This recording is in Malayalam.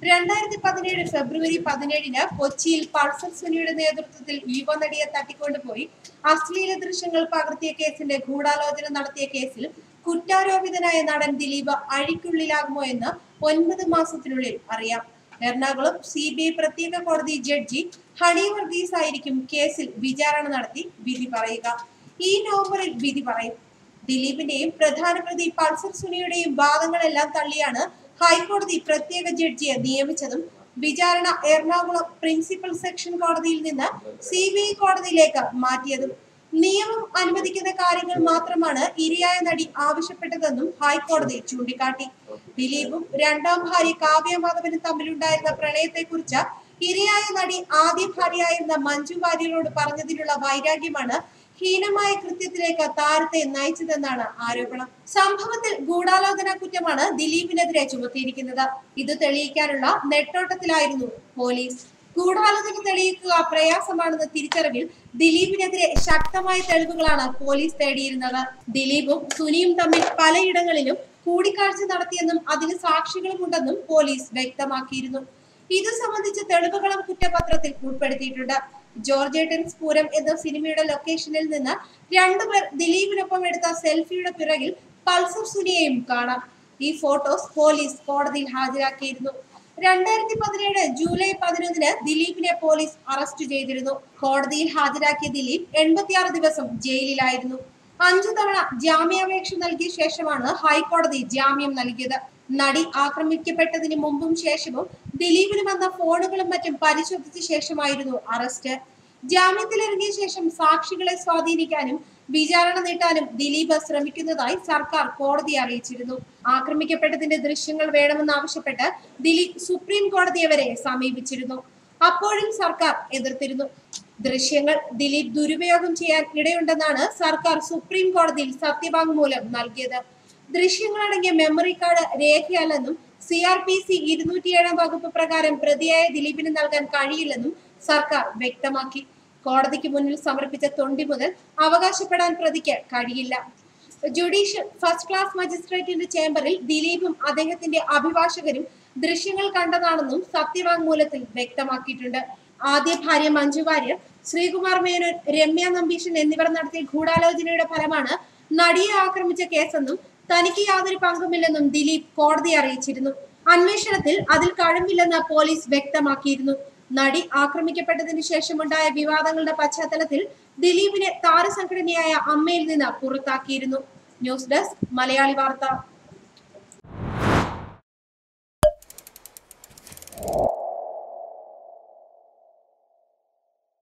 രണ്ടായിരത്തി പതിനേഴ് ഫെബ്രുവരി പതിനേഴിന് കൊച്ചിയിൽ പൾസർ സുനിയുടെ നേതൃത്വത്തിൽ യുവനടിയെ തട്ടിക്കൊണ്ടുപോയി അശ്ലീല ദൃശ്യങ്ങൾ പകർത്തിയ കേസിന്റെ ഗൂഢാലോചന നടത്തിയ കേസിൽ കുറ്റാരോപിതനായ നടൻ ദിലീപ് അഴിക്കുള്ളിലാകുമോ എന്ന് ഒൻപത് മാസത്തിനുള്ളിൽ അറിയാം എറണാകുളം സി ബി ഐ പ്രത്യേക കോടതി ജഡ്ജി ഹണി വർഗീസ് ആയിരിക്കും കേസിൽ വിചാരണ നടത്തി വിധി പറയുക ഈ നവംബറിൽ വിധി പറയും ദിലീപിന്റെയും പ്രധാന പ്രതി പൾസർ സുനിയുടെയും വാദങ്ങളെല്ലാം തള്ളിയാണ് ഹൈക്കോടതി പ്രത്യേക ജഡ്ജിയെ നിയമിച്ചതും വിചാരണ എറണാകുളം പ്രിൻസിപ്പൽ സെക്ഷൻ കോടതിയിൽ നിന്ന് സി ബി ഐ കോടതിയിലേക്ക് മാറ്റിയതും നിയമം അനുവദിക്കുന്ന കാര്യങ്ങൾ മാത്രമാണ് ഇരയായ നടി ആവശ്യപ്പെട്ടതെന്നും ഹൈക്കോടതി ചൂണ്ടിക്കാട്ടി ദിലീപും രണ്ടാം ഭാര്യ കാവ്യ മാധവനും തമ്മിലുണ്ടായിരുന്ന പ്രണയത്തെക്കുറിച്ച് ഇരയായ നടി ആദ്യ ഭാര്യയായിരുന്ന മഞ്ജു വാര്യരോട് പറഞ്ഞതിലുള്ള വൈരാഗ്യമാണ് ഹീനമായ കൃത്യത്തിലേക്ക് താരത്തെ നയിച്ചതെന്നാണ് ആരോപണം സംഭവത്തിൽ ഗൂഢാലോചന കുറ്റമാണ് ദിലീപിനെതിരെ ചുമത്തിയിരിക്കുന്നത് ഇത് തെളിയിക്കാനുള്ള നെട്ടോട്ടത്തിലായിരുന്നു പോലീസ് ഗൂഢാലോചന തെളിയിക്കുക പ്രയാസമാണെന്ന തിരിച്ചറിവിൽ ദിലീപിനെതിരെ ശക്തമായ തെളിവുകളാണ് പോലീസ് തേടിയിരുന്നത് ദിലീപും സുനിയും തമ്മിൽ പലയിടങ്ങളിലും കൂടിക്കാഴ്ച നടത്തിയെന്നും അതിന് സാക്ഷികളുമുണ്ടെന്നും പോലീസ് വ്യക്തമാക്കിയിരുന്നു ഇത് സംബന്ധിച്ച തെളിവുകളും കുറ്റപത്രത്തിൽ ഉൾപ്പെടുത്തിയിട്ടുണ്ട് ജോർജേട്ടൻ സ്പൂരം എന്ന സിനിമയുടെ ലൊക്കേഷനിൽ നിന്ന് രണ്ടുപേർ ദിലീപിനൊപ്പം എടുത്ത സെൽഫിയുടെ പിറകിൽ പൾസർ സുനിയെയും കാണാം ഈ ഫോട്ടോസ് പോലീസ് കോടതിയിൽ ഹാജരാക്കിയിരുന്നു രണ്ടായിരത്തി പതിനേഴ് ജൂലൈ പതിനൊന്നിന് ദിലീപിനെ പോലീസ് അറസ്റ്റ് ചെയ്തിരുന്നു കോടതിയിൽ ഹാജരാക്കിയ ദിലീപ് എൺപത്തിയാറ് ദിവസം ജയിലിലായിരുന്നു അഞ്ചു തവണ ജാമ്യാപേക്ഷ നൽകിയ ശേഷമാണ് ഹൈക്കോടതി ജാമ്യം നൽകിയത് നടി ആക്രമിക്കപ്പെട്ടതിന് മുമ്പും ശേഷവും ദിലീപിന് വന്ന ഫോണുകളും മറ്റും പരിശോധിച്ച ശേഷമായിരുന്നു അറസ്റ്റ് ജാമ്യത്തിലിറങ്ങിയ ശേഷം സാക്ഷികളെ സ്വാധീനിക്കാനും വിചാരണ നീട്ടാനും ദിലീപ് ശ്രമിക്കുന്നതായി സർക്കാർ കോടതിയെ അറിയിച്ചിരുന്നു ആക്രമിക്കപ്പെട്ടതിന്റെ ദൃശ്യങ്ങൾ വേണമെന്നാവശ്യപ്പെട്ട് ദിലീപ് സുപ്രീം കോടതിയെ വരെ സമീപിച്ചിരുന്നു അപ്പോഴും സർക്കാർ എതിർത്തിരുന്നു ദൃശ്യങ്ങൾ ദിലീപ് ദുരുപയോഗം ചെയ്യാൻ ഇടയുണ്ടെന്നാണ് സർക്കാർ സുപ്രീം കോടതിയിൽ സത്യവാങ്മൂലം നൽകിയത് ദൃശ്യങ്ങളടങ്ങിയ മെമ്മറി കാർഡ് രേഖയല്ലെന്നും സി ആർ പി സി ഇരുന്നൂറ്റിയേഴാം വകുപ്പ് പ്രകാരം പ്രതിയായ ദിലീപിന് നൽകാൻ കഴിയില്ലെന്നും സർക്കാർ വ്യക്തമാക്കി കോടതിക്ക് മുന്നിൽ സമർപ്പിച്ച തൊണ്ടി മുതൽ അവകാശപ്പെടാൻ പ്രതിക്ക് കഴിയില്ല ജുഡീഷ്യൽ ഫസ്റ്റ് ക്ലാസ് മജിസ്ട്രേറ്റിന്റെ ചേംബറിൽ ദിലീപും അദ്ദേഹത്തിന്റെ അഭിഭാഷകരും ദൃശ്യങ്ങൾ കണ്ടതാണെന്നും സത്യവാങ്മൂലത്തിൽ വ്യക്തമാക്കിയിട്ടുണ്ട് ആദ്യ ഭാര്യ മഞ്ജു വാര്യർ ശ്രീകുമാർ മേനോൻ രമ്യ നമ്പീശൻ എന്നിവർ നടത്തിയ ഗൂഢാലോചനയുടെ ഫലമാണ് നടിയെ ആക്രമിച്ച കേസെന്നും തനിക്ക് യാതൊരു പങ്കുമില്ലെന്നും ദിലീപ് കോടതിയെ അറിയിച്ചിരുന്നു അന്വേഷണത്തിൽ അതിൽ കഴമ്പില്ലെന്ന് പോലീസ് വ്യക്തമാക്കിയിരുന്നു നടി ആക്രമിക്കപ്പെട്ടതിന് ശേഷമുണ്ടായ വിവാദങ്ങളുടെ പശ്ചാത്തലത്തിൽ ദിലീപിനെ താരസംഘടനയായ അമ്മയിൽ നിന്ന് പുറത്താക്കിയിരുന്നു ന്യൂസ് ഡെസ്ക് മലയാളി വാർത്ത